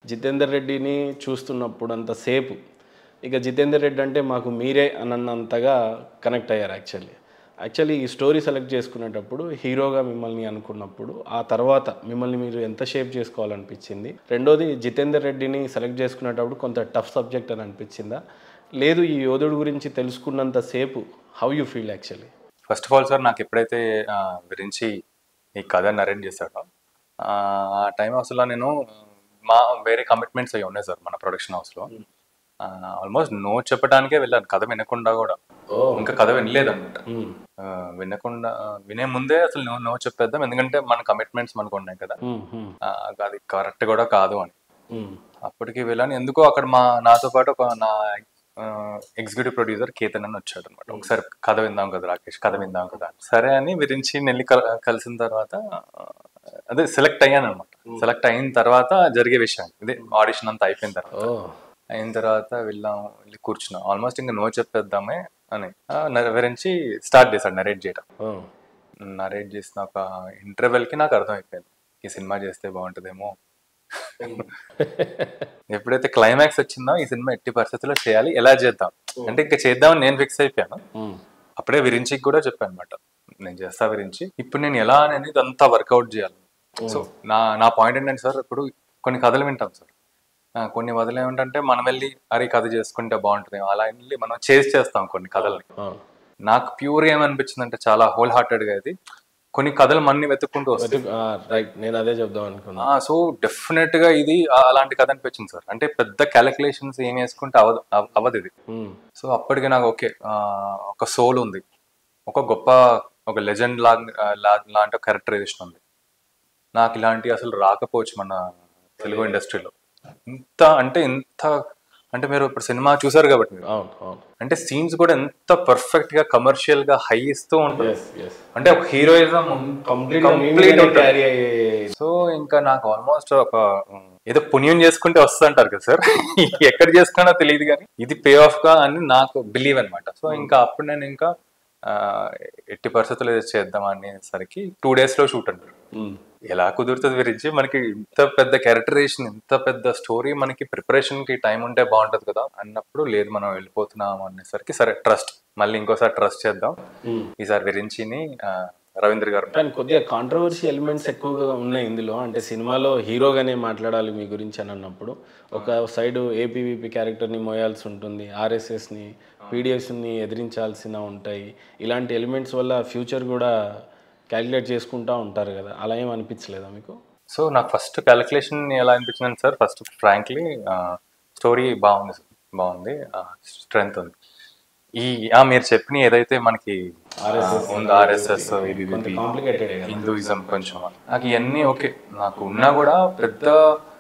జితేందర్ రెడ్డిని చూస్తున్నప్పుడు అంతసేపు ఇక జితేందర్ రెడ్డి అంటే మాకు మీరే అన్నంతగా కనెక్ట్ అయ్యారు యాక్చువల్లీ యాక్చువల్లీ ఈ స్టోరీ సెలెక్ట్ చేసుకునేటప్పుడు హీరోగా మిమ్మల్ని అనుకున్నప్పుడు ఆ తర్వాత మిమ్మల్ని మీరు ఎంత షేప్ చేసుకోవాలనిపించింది రెండోది జితేందర్ రెడ్డిని సెలెక్ట్ చేసుకునేటప్పుడు కొంత టఫ్ సబ్జెక్ట్ అని అనిపించిందా లేదు ఈ యోధుడు గురించి తెలుసుకున్నంత సేపు how you feel actually first of all sir నాకు ఎప్పుడైతే ఆ, గురించి ఈ కథ నరేట్ చేశాడో ఆ టైం అసలు నేను మా వేరే కమిట్మెంట్స్ అవి ఉన్నాయి సార్ మన ప్రొడక్షన్ హౌస్లో ఆల్మోస్ట్ నో చెప్పడానికే వెళ్ళాను కథ వినకుండా కూడా ఇంకా కథ వినలేదు అనమాట వినకుండా వినే ముందే అసలు నో నో చెప్పేద్దాం ఎందుకంటే మన కమిట్మెంట్స్ మనకు ఉన్నాయి కదా ఆ, అది కరెక్ట్ కూడా కాదు అని అప్పటికి వెళ్ళాను ఎందుకో అక్కడ మా నాతో పాటు ఒక నా ఎగ్జిక్యూటివ్ ప్రొడ్యూసర్ కేతన్ అని వచ్చాడు అనమాట ఒకసారి కథ విందాం కదా రాకేష్ కథ విందాం కదా అని. సరే అని విరించి నెల్లి కల- కలిసిన తర్వాత ఆ, అదే సెలెక్ట్ అయ్యాను అనమాట సెలెక్ట్ అయిన తర్వాత జరిగే విషయం ఇదే ఆడిషన్ అంతా అయిపోయిన తర్వాత ఓ అయిన తర్వాత వెళ్ళాం వెళ్ళి కూర్చున్నాం ఆల్మోస్ట్ ఇంకా నో చెప్పేద్దామే అని ఆ, నర- విరించి స్టార్ట్ చేశాడు నరేట్ చేయడం ఓ నరేట్ చేసిన ఒక ఇంటర్వెల్ కి నాకు అర్థమైపోయింది ఈ సినిమా చేస్తే బాగుంటుందేమో ఎప్పుడైతే క్లైమాక్స్ వచ్చిందో ఈ సినిమా ఎట్టి పరిస్థితుల్లో చేయాలి ఎలా చేద్దాం అంటే ఇంకా చేద్దామని నేను ఫిక్స్ అయిపోయాను మ్మ్. అప్పుడే విరించికి కూడా చెప్పాను అనమాట నేను చేస్తా విరించి ఇప్పుడు నేను ఎలా అనేది ఇదంతా వర్కౌట్ చేయాలి సో నా నా పాయింట్ ఏంటంటే సార్ ఇప్పుడు కొన్ని కథలు వింటాం సార్ ఆ, కొన్ని వదలు ఏమిటంటే మనం వెళ్ళి అరే ఈ కథ చేసుకుంటే బాగుంటుంది అలా వెళ్ళి మనం చేసి చేస్తాం కొన్ని కథల్ని ఆ. నాకు ప్యూర్ ఏమనిపించింది అంటే చాలా హోల్ హార్టెడ్ గా ఇది కొన్ని కథలు మన్ని వెతుక్కుంటూ వస్తాయి వెతుకు- ఆ, రైట్ నేను అదే చెప్దాం అనుకున్నా సో డెఫినెట్ గా ఇది ఆ- అలాంటి కథ అనిపించింది సార్ అంటే పెద్ద క్యాలిక్యులేషన్స్ ఏం వేసుకుంటే అవదు అవ- అవ్వదు ఇది మ్మ్. సో అప్పటికి నాకు ఓకే ఒక సోల్ ఉంది ఒక గొప్ప ఒక లెజెండ్ లా లా- లాంటి క్యారెక్టరైజేషన్ ఉంది నాకు ఇలాంటి అసలు రాకపోవచ్చు మన తెలుగు ఇండస్ట్రీలో ఇంత అంటే ఇంత అంటే మీరు ఇప్పుడు సినిమా చూసారు కాబట్టి మీరు అవును అవును అంటే సీన్స్ కూడా ఎంత పర్ఫెక్ట్ గా కమర్షియల్ గా హై ఇస్తూ ఉంటుంది ఎస్ ఎస్ అంటే ఒక హీరోయిజం కంప్లీట్ కంప్లీట్ క్యారీ అయ్యే సో ఇంకా నాకు ఆల్మోస్ట్ ఒక ఉమ్, ఏదో పుణ్యం చేసుకుంటే వస్తుంది అంటారు కదా సార్ ఎక్కడ చేసుకున్నా తెలియదు కానీ ఇది పే ఆఫ్ గా అని నాకు బిలీవ్ అన్నమాట సో ఇంకా అప్పుడు నేను ఇంకా ఆ, ఎట్టి పరిస్థితుల్లో ఇది చేద్దాం అనేసరికి టూ డేస్ లో షూట్ అంటారు మ్మ్. ఎలా కుదురుతుంది గురించి మనకి ఇంత పెద్ద క్యారెక్టరైజేషన్ ఇంత పెద్ద స్టోరీ మనకి ప్రిపరేషన్ కి టైం ఉంటే బాగుంటది కదా అన్నప్పుడు లేదు మనం వెళ్ళిపోతున్నాం అనేసరికి సరే ట్రస్ట్ మళ్ళీ ఇంకోసారి ట్రస్ట్ చేద్దాం మ్మ్. ఈసారి విరించిని ఆ, రవీంద్ర గారు కానీ కొద్దిగా కాంట్రవర్సీ ఎలిమెంట్స్ ఎక్కువగా ఉన్నాయి ఇందులో అంటే సినిమాలో హీరోగానే మాట్లాడాలి మీ గురించి అని అన్నప్పుడు ఒక సైడ్ ఏపీవీపీ క్యారెక్టర్ని మోయాల్సి ఉంటుంది ఆర్ఎస్ఎస్ని పీడిఎస్ని ఎదిరించాల్సిన ఉంటాయి ఇలాంటి ఎలిమెంట్స్ వల్ల ఫ్యూచర్ కూడా క్యాలిక్యులేట్ చేసుకుంటా ఉంటారు కదా అలా ఏం అనిపించలేదా మీకు సో నాకు ఫస్ట్ క్యాలిక్యులేషన్ ఎలా అనిపించింది సార్ ఫస్ట్ ఫ్రాంక్లీ స్టోరీ బాగుంది సార్ బాగుంది స్ట్రెంగ్త్ ఉంది ఈ ఆ, మీరు చెప్పిన ఏదైతే మనకి ఉంది ఆర్ఎస్ఎస్ ఇది ఇది కాంప్లికేటెడ్ హిందూయిజం కొంచెం నాకు ఇవన్నీ ఓకే నాకు ఉన్నా కూడా పెద్ద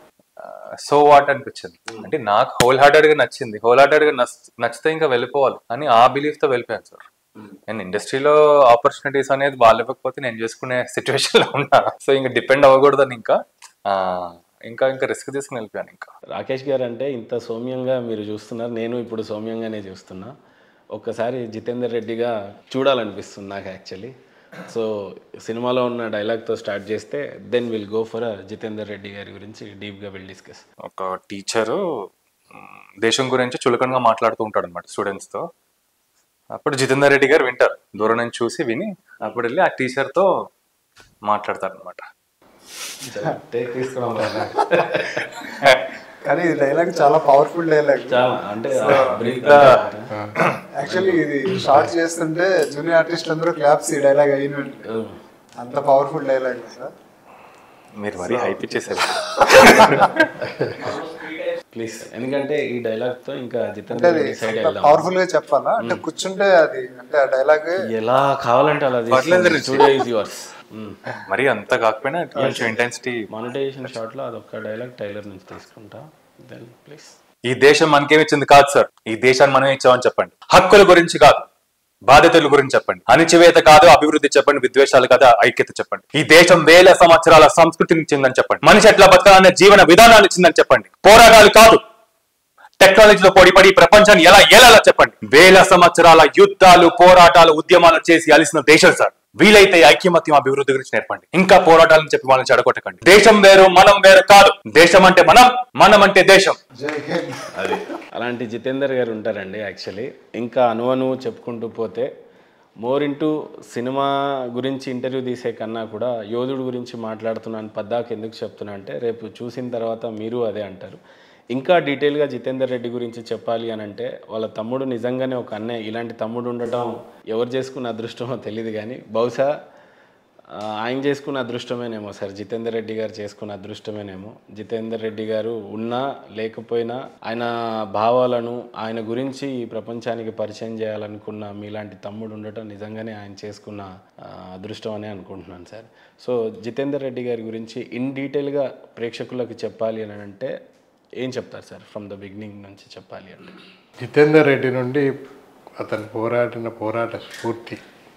సో వాట్ అనిపించింది అంటే నాకు హోల్ హార్టెడ్ గా నచ్చింది హోల్ హార్టెడ్ గా నచ్- నచ్చితే ఇంకా వెళ్ళిపోవాలి అని ఆ బిలీఫ్ తో వెళ్ళిపోయాను సార్ నేను ఇండస్ట్రీలో ఆపర్చునిటీస్ అనేది వాళ్ళు ఇవ్వకపోతే నేను చేసుకునే సిచ్యువేషన్ లో ఉన్నా సో ఇంకా డిపెండ్ అవ్వకూడదని ఇంకా ఆ, ఇంకా ఇంకా రిస్క్ తీసుకుని వెళ్ళిపోయాను ఇంకా రాకేష్ గారు అంటే ఇంత సౌమ్యంగా మీరు చూస్తున్నారు నేను ఇప్పుడు సౌమ్యంగానే చూస్తున్నా ఒక్కసారి జితేందర్ రెడ్డిగా చూడాలనిపిస్తుంది నాకు యాక్చువల్లీ సో సినిమాలో ఉన్న డైలాగ్తో స్టార్ట్ చేస్తే then will go for Jitender Reddy గారి గురించి డీప్గా విల్ డిస్కస్ ఒక టీచరు దేశం గురించి చులకనగా మాట్లాడుతూ ఉంటాడు అనమాట స్టూడెంట్స్తో అప్పుడు జితేందర్ రెడ్డి గారు వింటారు దూరం నుంచి చూసి విని అప్పుడు వెళ్ళి ఆ టీచర్తో మాట్లాడతారు అనమాట కానీ ఈ డైలాగ్ చాలా పవర్ఫుల్ డైలాగ్ చాలా అంటే brief- యాక్చువల్లీ ఇది షార్ట్ చేస్తుంటే జూనియర్ ఆర్టిస్ట్ అందరూ క్లాప్స్ ఈ డైలాగ్ అయిన అంత పవర్ఫుల్ డైలాగ్ సార్ మీరు మరీ హైప్ ఇచ్చేసారు ప్లీజ్ ఎందుకంటే ఈ డైలాగ్తో ఇంకా అంటే జితేందర్ అది రెడ్డి సైడ్ అంత వెళ్దాం పవర్ఫుల్ గా చెప్పాలా అంటే కూర్చుంటే అది అంటే ఆ డైలాగ్ ఎలా కావాలంటే అలా పర్లేదు స్టూడియో ఈజ్ యువర్స్ మరీ అంత కాకపోయినా కొంచెం ఇంటెన్సిటీ మానిటైజేషన్ షార్ట్లో అదొక డైలాగ్ టైలర్ నుంచి తీసుకుంటా దెన్ ప్లీజ్ ఈ దేశం మనకేమిచ్చింది కాదు సార్ ఈ దేశాన్ని మనం ఇచ్చామని చెప్పండి హక్కుల గురించి కాదు బాధ్యతల గురించి చెప్పండి అణిచివేత కాదు అభివృద్ధి చెప్పండి విద్వేషాలు కాదు ఐక్యత చెప్పండి ఈ దేశం వేల సంవత్సరాల సంస్కృతిని ఇచ్చిందని చెప్పండి మనిషి ఎట్లా బతకాలనే జీవన విధానాలు ఇచ్చిందని చెప్పండి పోరాటాలు కాదు టెక్నాలజీలో పోటీపడి ప్రపంచాన్ని ఎలా ఏలాలా చెప్పండి వేల సంవత్సరాల యుద్ధాలు పోరాటాలు ఉద్యమాలు చేసి అలిసిన దేశం సార్ వీలైతే ఐక్యమత్యం అభివృద్ధి గురించి నేర్పండి ఇంకా పోరాటాలను చెప్పి వాళ్ళని చెడగొట్టకండి దేశం వేరు మనం వేరు కాదు దేశం అంటే మనం మనం అంటే దేశం జై హింద్ అది అలాంటి జితేందర్ గారు ఉంటారండి యాక్చువల్లీ ఇంకా అనువను చెప్పుకుంటూ పోతే మోర్ ఇంటూ సినిమా గురించి ఇంటర్వ్యూ తీసే కన్నా కూడా యోధుడు గురించి మాట్లాడుతున్నాను పద్దాకు ఎందుకు చెప్తున్నా అంటే రేపు చూసిన తర్వాత మీరు అదే అంటారు ఇంకా డీటెయిల్గా జితేందర్ రెడ్డి గురించి చెప్పాలి అని అంటే వాళ్ళ తమ్ముడు నిజంగానే ఒక అన్నయ్య ఇలాంటి తమ్ముడు ఉండటం ఎవరు చేసుకున్న అదృష్టమో తెలియదు కానీ బహుశా ఆ, ఆయన చేసుకున్న అదృష్టమేనేమో సార్ జితేందర్ రెడ్డి గారు చేసుకున్న అదృష్టమేనేమో జితేందర్ రెడ్డి గారు ఉన్నా లేకపోయినా ఆయన భావాలను ఆయన గురించి ఈ ప్రపంచానికి పరిచయం చేయాలనుకున్న మీలాంటి తమ్ముడు ఉండటం నిజంగానే ఆయన చేసుకున్న ఆ, అదృష్టం అనే అనుకుంటున్నాను సార్ సో జితేందర్ రెడ్డి గారి గురించి ఇన్ డీటెయిల్గా ప్రేక్షకులకు చెప్పాలి అని అంటే ఏం చెప్తారు సార్ ఫ్రమ్ ద బిగినింగ్ నుంచి చెప్పాలి అంటే జితేందర్ రెడ్డి నుండి అతను పోరాడిన పోరాట స్ఫూర్తి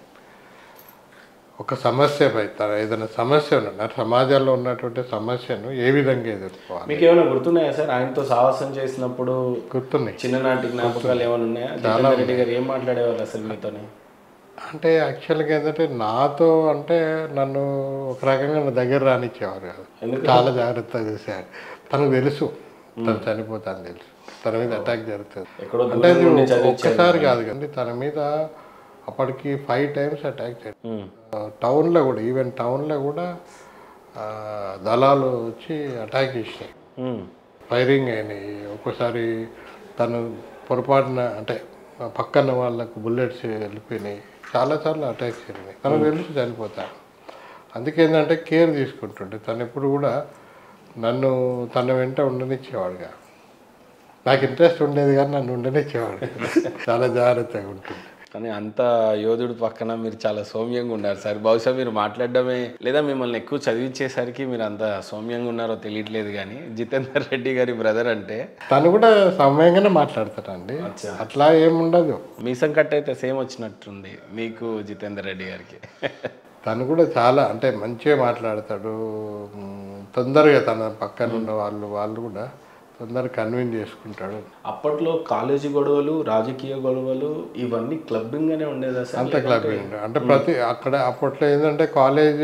ఒక సమస్యపై తన ఏదైనా సమస్య ఉన్న సమాజంలో ఉన్నటువంటి సమస్యను ఏ విధంగా ఎదుర్కోవాలి మీకు ఏమైనా గుర్తున్నాయా సార్ ఆయనతో సాహసం చేసినప్పుడు గుర్తున్నాయి చిన్ననాటి జ్ఞాపకాలు ఏమైనా ఉన్నాయా జితేందర్ రెడ్డి గారు ఏం మాట్లాడేవాళ్ళు అసలు మీతోని అంటే యాక్చువల్గా ఏంటంటే నాతో అంటే నన్ను ఒక రకంగా నా దగ్గర రానిచ్చేవారు కాదు చాలా జాగ్రత్తగా చూసేవాడు తనకు తెలుసు తను చనిపోతాను తెలుసు తన మీద అటాక్ జరుగుతుంది ఎక్కడో అంటే దూరం అది నుండి చదివించారు ఒక్కసారి కాదు కానీ తన మీద అప్పటికి ఫైవ్ టైమ్స్ అటాక్ చేశారు ఉమ్. టౌన్లో కూడా ఈవెన్ టౌన్లో కూడా ఆ, దళాలు వచ్చి అటాక్ చేసినాయి ఉమ్. ఫైరింగ్ అయినాయి ఒక్కోసారి తను పొరపాటున అంటే ఆ పక్కన వాళ్ళకు బుల్లెట్స్ వెళ్ళిపోయినాయి చాలాసార్లు అటాక్స్ జరిగినాయి తనకు తెలిసి చనిపోతాను అందుకేంటంటే కేర్ తీసుకుంటుండే తను ఎప్పుడు కూడా నన్ను తన వెంట ఉండనిచ్చేవాడుగా నాకు ఇంట్రెస్ట్ ఉండేది కానీ నన్ను ఉండనిచ్చేవాడు చాలా జాగ్రత్తగా ఉంటుంది కానీ అంత యోధుడు పక్కన మీరు చాలా సౌమ్యంగా ఉన్నారు సార్ బహుశా మీరు మాట్లాడడమే లేదా మిమ్మల్ని ఎక్కువ చదివించేసరికి మీరు అంత సౌమ్యంగా ఉన్నారో తెలియట్లేదు కానీ జితేందర్ రెడ్డి గారి బ్రదర్ అంటే తను కూడా సమయంగానే మాట్లాడతాడండి అట్లా ఏముండదు మీసం కట్ అయితే సేమ్ వచ్చినట్టుంది మీకు జితేందర్ రెడ్డి గారికి తను కూడా చాలా అంటే మంచిగా మాట్లాడతాడు మ్, తొందరగా తన పక్కన ఉన్న వాళ్ళు వాళ్ళు కూడా తొందరగా కన్విన్స్ చేసుకుంటాడు అప్పట్లో కాలేజీ గొడవలు రాజకీయ గొడవలు ఇవన్నీ క్లబ్బింగ్ గానే ఉండేదా సార్ అంత క్లబ్ అంటే ప్రతి అక్కడ అప్పట్లో ఏంటంటే కాలేజ్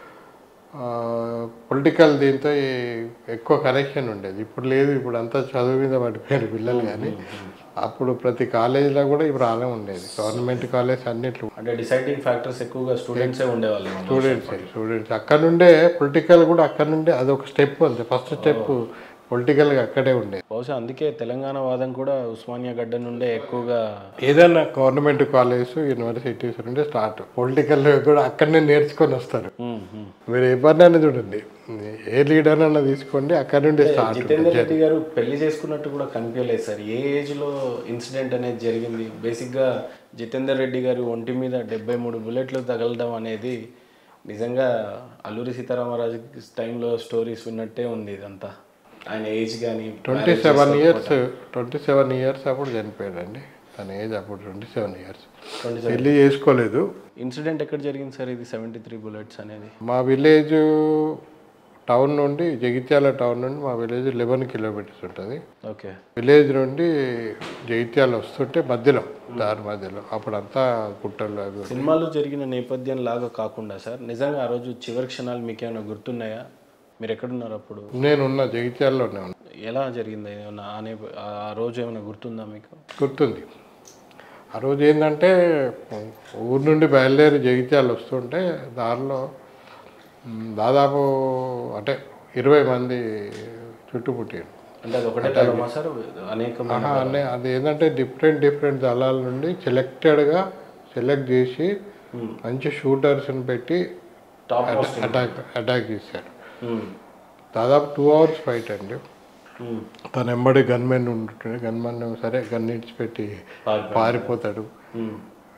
పొలిటికల్ దీంతో ఈ- ఎక్కువ కనెక్షన్ ఉండేది ఇప్పుడు లేదు ఇప్పుడు అంతా చదువు మీద పడిపోయారు పిల్లలు కానీ అప్పుడు ప్రతి కాలేజీలో కూడా ఇప్పుడు అలానే ఉండేది గవర్నమెంట్ కాలేజ్ అన్నిట్లో అంటే డిసైడింగ్ ఫ్యాక్టర్స్ ఎక్కువగా స్టూడెంట్సే ఉండేవాళ్ళు స్టూడెంట్స్ స్టూడెంట్స్ అక్కడ నుండే పొలిటికల్ కూడా అక్కడ నుండే అదొక స్టెప్ అంతే ఫస్ట్ స్టెప్ పొలిటికల్గా అక్కడే ఉండేది బహుశా అందుకే తెలంగాణ వాదం కూడా ఉస్మానియా గడ్డ నుండే ఎక్కువగా ఏదైనా గవర్నమెంట్ కాలేజ్ యూనివర్సిటీస్ నుండి స్టార్ట్ పొలిటికల్ కూడా అక్కడనే నేర్చుకొని వస్తారు ఉమ్, ఉమ్. మీరు ఏ పని చూడండి ఏ లీడర్ అన్న తీసుకోండి అక్కడ నుండి స్టార్ట్ జితేందర్ రెడ్డి గారు పెళ్లి చేసుకున్నట్టు కూడా కనిపించలేదు సార్ ఏ ఏజ్ లో ఇన్సిడెంట్ అనేది జరిగింది బేసిక్ గా జితేందర్ రెడ్డి గారు ఒంటి మీద డెబ్బై మూడు బుల్లెట్లు తగలడం అనేది నిజంగా అల్లూరి సీతారామరాజు టైంలో స్టోరీస్ విన్నట్టే ఉంది ఇదంతా ఆయన ఏజ్ కానీ twenty seven years twenty seven years అప్పుడు చనిపోయాడండి తన ఏజ్ అప్పుడు ట్వంటీ సెవెన్ ఇయర్స్ పెళ్లి చేసుకోలేదు ఇన్సిడెంట్ ఎక్కడ జరిగింది సార్ ఇది సెవెంటీ త్రీ బుల్లెట్స్ అనేది మా విలేజ్ టౌన్ నుండి జగిత్యాల టౌన్ నుండి మా విలేజ్ లెవెన్ కిలోమీటర్స్ ఉంటుంది ఓకే విలేజ్ నుండి జగిత్యాల వస్తుంటే మధ్యలో దారి మధ్యలో అప్పుడంతా గుట్టలు అవి సినిమాలో జరిగిన నేపథ్యం లాగా కాకుండా సార్ నిజంగా ఆ రోజు చివరి క్షణాలు మీకు ఏమైనా గుర్తున్నాయా మీరు ఎక్కడున్నారు అప్పుడు నేనున్న జగిత్యాలలోనే ఉన్నా ఎలా జరిగింది ఏమన్నా ఆ నేప- ఆ రోజు ఏమైనా గుర్తుందా మీకు గుర్తుంది ఆ రోజు ఏంటంటే ఊరు నుండి బయలుదేరి జగిత్యాలు వస్తుంటే దారిలో మ్, దాదాపు అంటే ఇరవై మంది చుట్టుముట్టారు అంటే అది ఒకటే తలమా సార్ అనేకమైన ఆహా, అనే అది ఏంటంటే డిఫరెంట్ డిఫరెంట్ దళాల నుండి సెలెక్టెడ్గా సెలెక్ట్ చేసి మంచి షూటర్స్ని పెట్టి టాప్ అటాక్ అటాక్ చేశారు ఉమ్, దాదాపు టూ అవర్స్ ఫైట్ అండి ఉమ్, తన ఎంబడి గన్మెన్ ఉంటుండే గన్మెన్ సరే గన్ పెట్టి పారిపోయాడు. పారిపోతాడు ఉమ్,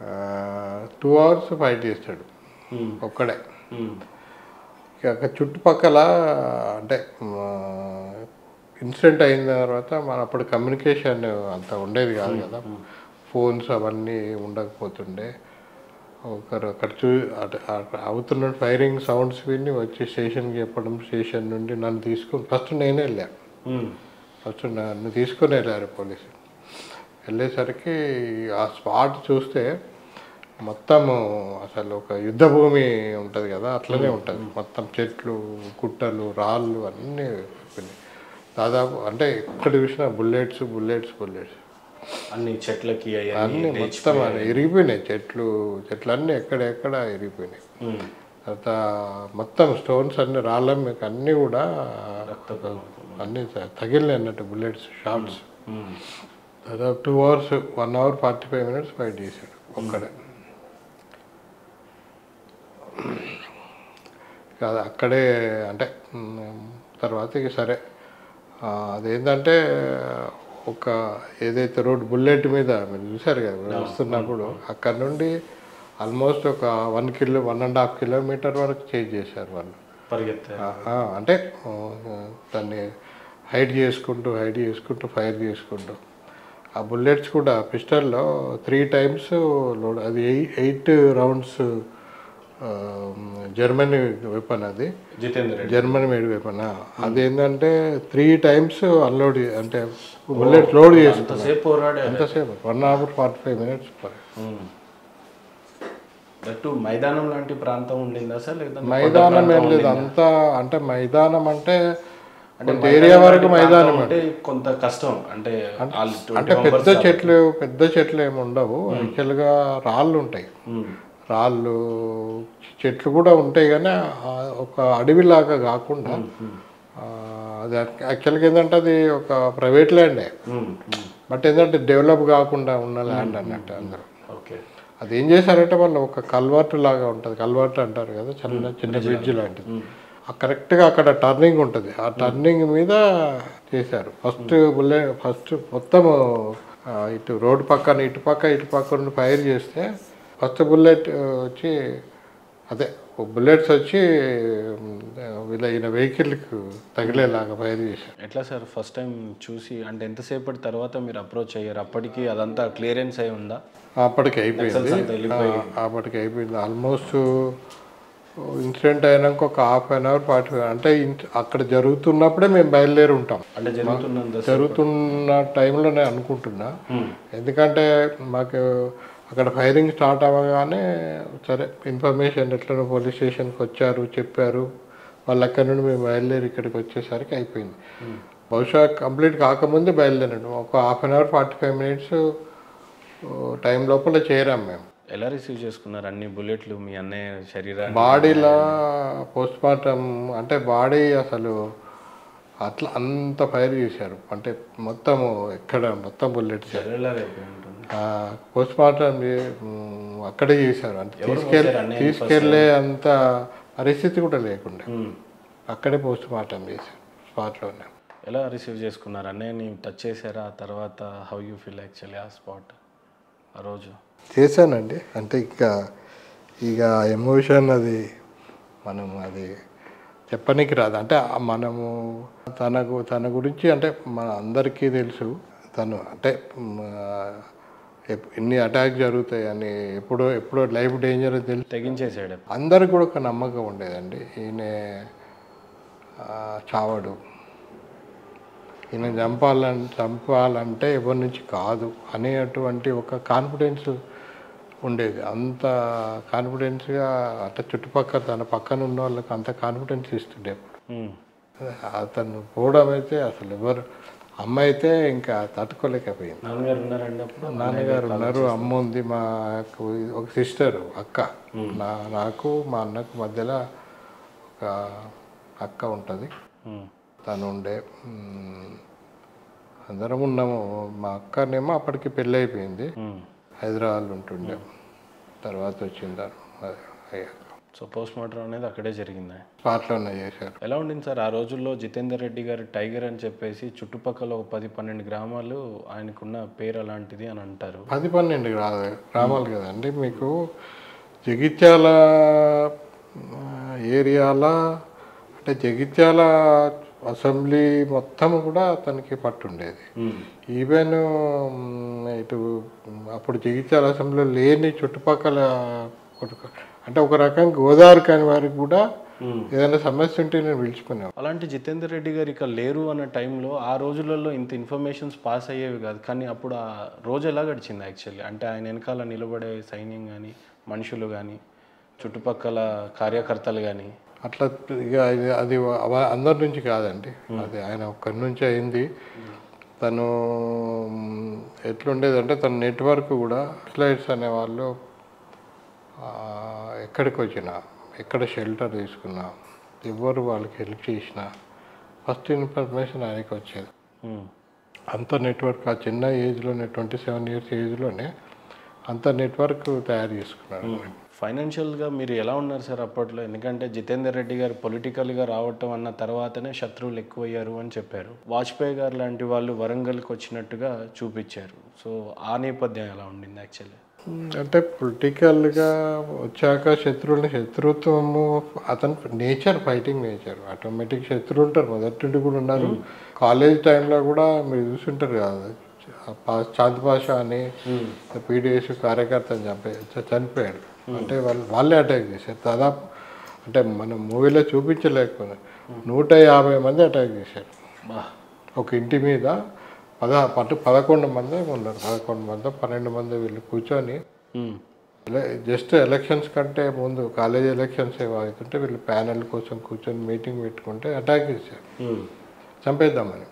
టూ అవర్స్ ఫైట్ చేస్తాడు ఉమ్, ఒక్కడే ఉమ్, ఇక అక్కడ చుట్టుపక్కల అంటే ఇన్సిడెంట్ అయిన తర్వాత మన అప్పుడు కమ్యూనికేషన్ అంత ఉండేది కాదు కదా ఫోన్స్ అవన్నీ ఉండకపోతుండే ఒకరు అక్కడ చూ అటు- అటు అవుతున్న ఫైరింగ్ సౌండ్స్ విని వచ్చి స్టేషన్కి చెప్పడం స్టేషన్ నుండి నన్ను తీసుకుని ఫస్ట్ నేనే వెళ్ళాను ఉమ్, ఫస్ట్ నన్ను తీసుకొని వెళ్ళారు పోలీసు వెళ్ళేసరికి ఆ స్పాట్ చూస్తే మొత్తము అసలు ఒక యుద్ధ భూమి ఉంటుంది కదా అట్లనే ఉంటుంది మొత్తం చెట్లు గుట్టలు రాళ్ళు అన్నీ అయిపోయినాయి దాదాపు అంటే ఎక్కడ చూసినా బుల్లెట్స్ బుల్లెట్స్ బుల్లెట్స్ అన్ని చెట్లకి అన్నీ అవన్నీ మొత్తం అది ఇరిగిపోయినాయి చెట్లు చెట్లు అన్నీ ఎక్కడెక్కడ ఇరిగిపోయినాయి ఉమ్. తర్వాత మొత్తం స్టోన్స్ అన్ని రాళ్ళ మీకు అన్నీ కూడా అన్నీ త- తగిలినాయి అన్నట్టు బుల్లెట్స్ షార్ట్స్ ఉమ్. దాదాపు two hours one hour forty five minutes fight చేశాడు ఒక్కడే కాదు అక్కడే అంటే మ్, తర్వాత ఇక సరే ఆ, అదేంటంటే ఒక ఏదైతే రోడ్ బుల్లెట్ మీద మీరు చూసారు కదా వస్తున్నప్పుడు అక్కడ నుండి ఆల్మోస్ట్ ఒక one kilo one and half kilometer వరకు చేంజ్ చేశారు వాళ్ళు పరిగెత్తారు ఆ, ఆ, అంటే ఆ, దాన్ని హైడ్ చేసుకుంటూ హైడ్ చేసుకుంటూ ఫైర్ చేసుకుంటూ ఆ బుల్లెట్స్ కూడా పిస్టల్లో త్రీ టైమ్స్ లోడ్ అది ఎయిట్ రౌండ్స్ జర్మనీ వెపన్ అది Jitender Reddy Germany made weapon అదేంటంటే త్రీ టైమ్స్ అన్లోడ్ అంటే బుల్లెట్ లోడ్ చేసుకున్నాం ఎంతసేపు పోరాడే ఎంతసేపు one hour forty five minutes దట్టు మైదానం లాంటి ప్రాంతం ఉండిందా సార్ లేదా మైదానం ఏం లేదు అంతా అంటే మైదానం అంటే కొంత ఏరియా వరకు మైదానం అంటే కొంత కష్టం అంటే వాళ్ళు అంటే పెద్ద చెట్లు పెద్ద చెట్లు ఏమి ఉండవు యాక్చువల్గా రాళ్ళు ఉంటాయి రాళ్ళు చెట్లు కూడా ఉంటాయి కానీ ఆ ఒక అడవిలాగా కాకుండా ఆ, అది యాక్చువల్గా ఏంటంటే అది ఒక ప్రైవేట్ ల్యాండే బట్ ఏంటంటే డెవలప్ కాకుండా ఉన్న ల్యాండ్ అన్నట్టు అందరూ ఓకే అది ఏం చేశారంటే వాళ్ళు ఒక కల్వర్ట్ లాగా ఉంటుంది కల్వర్ట్ అంటారు కదా చిన్న చిన్న బ్రిడ్జ్ లాంటిది ఆ కరెక్ట్గా అక్కడ టర్నింగ్ ఉంటుంది ఆ టర్నింగ్ మీద చేశారు ఫస్ట్ బుల్లె ఫస్ట్ మొత్తం ఆ, ఇటు రోడ్డు పక్కన ఇటు పక్క ఇటు పక్క నుండి ఫైర్ చేస్తే ఫస్ట్ బుల్లెట్ వచ్చి అదే బుల్లెట్స్ వచ్చి ఉమ్, వీళ్ళ ఈయన వెహికల్కి తగిలేలాగా ఫైర్ చేశారు ఎట్లా సార్ ఫస్ట్ టైం చూసి అంటే ఎంతసేపటి తర్వాత మీరు అప్రోచ్ అయ్యారు అప్పటికి అదంతా క్లియరెన్స్ అయి ఉందా అప్పటికి అయిపోయింది Nexus అంతా వెళ్ళిపోయి. ఆ, అప్పటికి అయిపోయింది ఆల్మోస్ట్ ఇన్సిడెంట్ అయినాక ఒక హాఫ్ అన్ అవర్ ఫార్టీ అంటే ఇన్- అక్కడ జరుగుతున్నప్పుడే మేము బయలుదేరి ఉంటాం అంటే జరుగుతున్నంత జరుగుతున్న టైంలోనే అనుకుంటున్నా ఎందుకంటే మాకు అక్కడ ఫైరింగ్ స్టార్ట్ అవ్వగానే సరే ఇన్ఫర్మేషన్ ఎట్లనో పోలీస్ స్టేషన్కి వచ్చారు చెప్పారు వాళ్ళు అక్కడ నుండి మేము బయలుదేరి ఇక్కడికి వచ్చేసరికి అయిపోయింది బహుశా కంప్లీట్ కాకముందే బయలుదేరాడు ఒక half an hour forty five minutes time లోపల చేరాం మేము ఎలా రిసీవ్ చేసుకున్నారు అన్ని బుల్లెట్లు మీ అన్నయ్య శరీరాన్ని బాడీలో పోస్ట్ మార్టం అంటే బాడీ అసలు అట్లా అంత ఫైర్ చేశారు అంటే మొత్తము ఎక్కడ మొత్తం బుల్లెట్స్ శరీరాలు అయిపోయి ఉంటుంది పోస్ట్ మార్టం అక్కడే చేశారు అంటే తీసుకెళ్ళి తీసుకెళ్ళే అంత పరిస్థితి కూడా లేకుండా ఉమ్. అక్కడే పోస్ట్ మార్టం చేశారు స్పాట్లోనే ఎలా రిసీవ్ చేసుకున్నారు అన్నయ్యని టచ్ చేశారా ఆ తర్వాత హౌ యూ ఫీల్ యాక్చువల్లీ ఆ స్పాట్ ఆ రోజు చేశానండి అంటే ఇక ఇక ఎమోషన్ అది మనం అది చెప్పనీకి రాదు అంటే ఆ మనము తనకు తన గురించి అంటే మన అందరికీ తెలుసు తను అంటే మ, ఎప్- ఎన్ని అటాక్ జరుగుతాయని ఎప్పుడో ఎప్పుడో లైఫ్ డేంజర్ అని తెలుసు తెగించేసాడు అందరికి కూడా ఒక నమ్మకం ఉండేదండి ఈయన ఆ, చావడు ఈయన చంపాలని చంపాలంటే ఎవరి నుంచి కాదు అనేటువంటి ఒక కాన్ఫిడెన్స్ ఉండేది అంత కాన్ఫిడెన్స్గా అంటే చుట్టుపక్కల తన పక్కన ఉన్న వాళ్ళకి అంత కాన్ఫిడెన్స్ ఇస్తుండే ఉమ్. అతను పోవడం అయితే అసలు ఎవరు అమ్మ అయితే ఇంకా తట్టుకోలేకపోయింది నాన్నగారు ఉన్నారండి అప్పుడు నాన్నగారు ఉన్నారు అమ్మ ఉంది మా ఒక సిస్టర్ అక్క నా నాకు మా అన్నకు మధ్యలో ఒక అక్క ఉంటుంది ఉమ్. తను ఉండే మ్, అందరం ఉన్నాము మా అక్కనేమో అప్పటికి పెళ్ళి అయిపోయింది ఉమ్. హైదరాబాద్ ఉంటుండే తర్వాత వచ్చింది అయ్యాక సో పోస్ట్ మార్టం అనేది అక్కడే జరిగింది స్పాట్లోనే చేశారు ఎలా ఉండింది సార్ ఆ రోజుల్లో జితేందర్ రెడ్డి గారు టైగర్ అని చెప్పేసి చుట్టుపక్కల ఒక పది పన్నెండు గ్రామాలు ఆయనకున్న పేరు అలాంటిది అని అంటారు పది పన్నెండు రాదు గ్రామాలు కదండి మీకు జగిత్యాల ఆ, ఏరియాల అంటే జగిత్యాల అసెంబ్లీ మొత్తం కూడా అతనికి పట్టుండేది ఉమ్. ఈవెన్ మ్, ఇటు మ్, అప్పుడు జగిత్యాల అసెంబ్లీలో లేని చుట్టుపక్కల కొట్టుక- అంటే ఒక రకంగా గోదావరి కాని వారికి కూడా ఏదైనా సమస్య ఉంటే నేను పిలుచుకునేవాడు అలాంటి జితేందర్ రెడ్డి గారు ఇక లేరు అన్న టైంలో ఆ రోజులలో ఇంత ఇన్ఫర్మేషన్స్ పాస్ అయ్యేవి కాదు కానీ అప్పుడు ఆ రోజు ఎలా గడిచింది యాక్చువల్లీ అంటే ఆయన వెనకాల నిలబడే సైన్యం కానీ మనుషులు కానీ చుట్టుపక్కల కార్యకర్తలు కానీ అట్లా ఇక అది- అది అవ- అందరి నుంచి కాదండి అది ఆయన ఒక్కడి నుంచి అయింది తను మ్, ఎట్లుండేదంటే తన నెట్వర్క్ కూడా స్లైడ్స్ అనేవాళ్ళు ఆ, ఎక్కడికి వచ్చినా ఎక్కడ షెల్టర్ తీసుకున్నా ఎవరు వాళ్ళకి హెల్ప్ చేసినా ఫస్ట్ ఇన్ఫర్మేషన్ ఆయనకి వచ్చేది ఉమ్. అంత నెట్వర్క్ ఆ చిన్న ఏజ్లోనే ట్వంటీ సెవెన్ ఇయర్స్ ఏజ్లోనే అంత నెట్వర్క్ తయారు చేసుకున్నాడు ఫైనాన్షియల్గా మీరు ఎలా ఉన్నారు సార్ అప్పట్లో ఎందుకంటే జితేందర్ రెడ్డి గారు పొలిటికల్గా రావటం అన్న తర్వాతనే శత్రువులు ఎక్కువయ్యారు అని చెప్పారు వాజ్పేయి గారు లాంటి వాళ్ళు వరంగల్కి వచ్చినట్టుగా చూపించారు సో ఆ నేపథ్యం ఎలా ఉండింది యాక్చువల్లీ అంటే పొలిటికల్గా వచ్చాక శత్రువుని శత్రుత్వము అతని నేచర్ ఫైటింగ్ నేచర్ ఆటోమేటిక్ శత్రువులు ఉంటారు మొదటి నుండి కూడా ఉన్నారు కాలేజ్ టైంలో కూడా మీరు చూసుంటారు కదా పా- చాంద్ పాషా అని పీడిఎస్ కార్యకర్తని చంపే చ- చనిపోయాడు అంటే వాళ్ళు వాళ్ళే అటాక్ చేశారు దాదాపు అంటే మనం మూవీలో చూపించలేకపోయినా నూట యాభై మంది అటాక్ చేశారు బా ఒక ఇంటి మీద పద పట్టు పదకొండు మంది ఉన్నారు పదకొండు మంది పన్నెండు మంది వీళ్ళు కూర్చొని ఉమ్. జస్ట్ ఎలక్షన్స్ కంటే ముందు కాలేజ్ ఎలక్షన్స్ ఏమో అవుతుంటే వీళ్ళు ప్యానెల్ కోసం కూర్చొని మీటింగ్ పెట్టుకుంటే అటాక్ చేశారు ఉమ్. చంపేద్దామని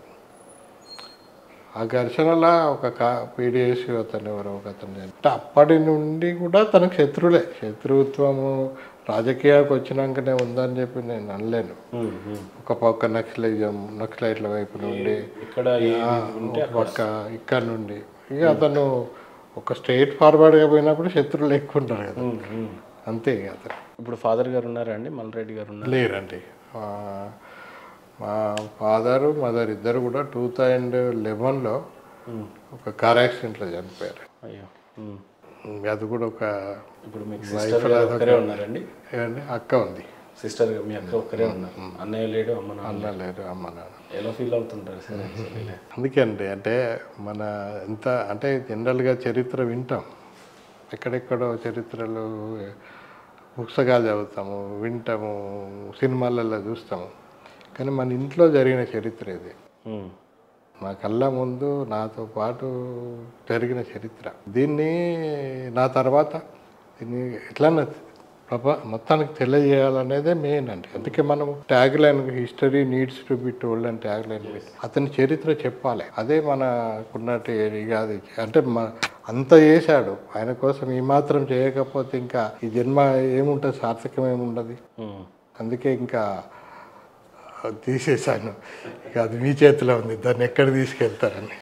ఆ ఘర్షణలో ఒక కా పీడిఎస్ అతను ఎవరో ఒక అతను చనిపోయాడు. అంటే అప్పటి నుండి కూడా తనకు శత్రులే శత్రుత్వము రాజకీయాలకు వచ్చినాకనే ఉందని చెప్పి నేను అనలేను ఉమ్. ఉమ్. ఒక పక్క నక్సలైజం నక్సలైట్ల వైపు నుండి ఇక్కడ ఈ- ఒక పక్క ఇక్కడ నుండి ఇక అతను ఒక స్ట్రైట్ ఫార్వర్డ్గా పోయినప్పుడు శత్రువులు ఎక్కువ ఉంటారు కదా ఉమ్. ఉమ్. అంతే ఇక అతను ఇప్పుడు ఫాదర్ గారు ఉన్నారా అండి మల్రెడ్డి గారు ఉన్నారు లేరండి ఆ, మా ఫాదరు మదర్ ఇద్దరు కూడా టూ థౌజండ్ లెవెన్లో ఒక కార్ యాక్సిడెంట్లో చనిపోయారు అయ్యో ఉమ్. అది కూడా ఒక ఇప్పుడు మీకు సిస్టర్ ఒక్కరే ఉన్నారండి ఏమండి అక్క ఉంది సిస్టర్ మీ అక్క ఒక్కరే ఉన్నారు అన్నయ్య లేడు అమ్మ నాన్న అన్న లేరు అమ్మ నాన్న ఎలా ఫీల్ అవుతుంటారు సార్ యాక్చువల్లీ అందుకే అండి అంటే మన ఎంత అంటే జనరల్గా చరిత్ర వింటాం ఎక్కడెక్కడో చరిత్రలు పుస్తకాలు చదువుతాము వింటాము సినిమాలలో చూస్తాము కానీ మన ఇంట్లో జరిగిన చరిత్ర ఇది ఉమ్. నా కళ్ళ ముందు నాతో పాటు జరిగిన చరిత్ర దీన్ని నా తర్వాత దీన్ని ఎట్లన్నా ప్రప మొత్తానికి తెలియజేయాలనేదే మెయిన్ అండి అందుకే మనం tag line history needs to be told అని ట్యాగ్ లైన్ పెట్టి అతని చరిత్ర చెప్పాలి అదే మనకున్నట్టు ఇక అది అంటే మన అంత చేశాడు ఆయన కోసం ఈ మాత్రం చేయకపోతే ఇంకా ఈ జన్మ ఏముంటుంది సార్థకం ఏముండదు ఉమ్. అందుకే ఇంకా తీసేశాను ఇక అది మీ చేతిలో ఉంది దాన్ని ఎక్కడ తీసుకెళ్తారని